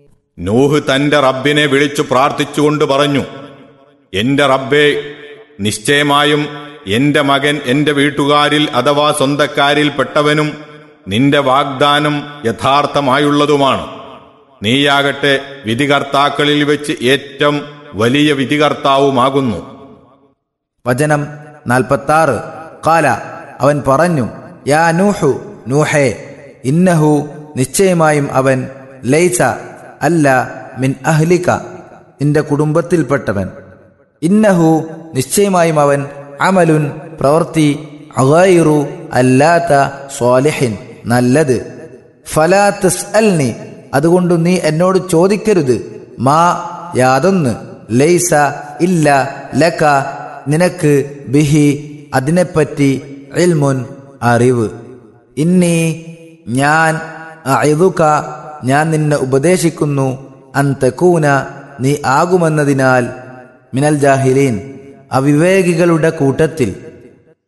നൂഹ് തന്റെ റബ്ബിനെ വിളിച്ചു പ്രാർത്ഥിച്ചുകൊണ്ട് പറഞ്ഞു എന്റെ റബ്ബേ നിശ്ചയമായും എന്റെ മകൻ എന്റെ വീട്ടുകാരിൽ അഥവാ സ്വന്തക്കാരിൽ പെട്ടവനും നിന്റെ വാഗ്ദാനം യഥാർത്ഥമായുള്ളതുമാണ് നീയാകട്ടെ വിധികർത്താക്കളിൽ വെച്ച് ഏറ്റവും വലിയ വിധികർത്താവുമാകുന്നു വചനം നാൽപ്പത്താറ് കാല അവൻ പറഞ്ഞു യാ നൂഹു നൂഹേ ഇന്നഹു നിശ്ചയമായും അവൻ ലൈസ അല്ല മിൻ അഹ്ലിക നിന്റെ കുടുംബത്തിൽപ്പെട്ടവൻ ഇന്നഹു നിശ്ചയമായും അവൻ അമലുൻ പ്രവൃത്തി അഗൈറു അല്ലാത്ത സ്വാലിഹിൻ നല്ലത് ഫലാ തസ്അൽനി അതുകൊണ്ട് നീ എന്നോട് ചോദിക്കരുത് മാ യാതൊന്ന് ലൈസ ഇല്ല ലക നിനക്ക് ബിഹി അതിനെപ്പറ്റി ഇൽമുൻ അറിവ് ഇന്നി ഞാൻ അഇദുക ഞാൻ നിന്നെ ഉപദേശിക്കുന്നു അന്തകൂന നീ ആകുമെന്നതിനാൽ മിനൽ ജാഹിലീൻ അവിവേകികളുടെ കൂട്ടത്തിൽ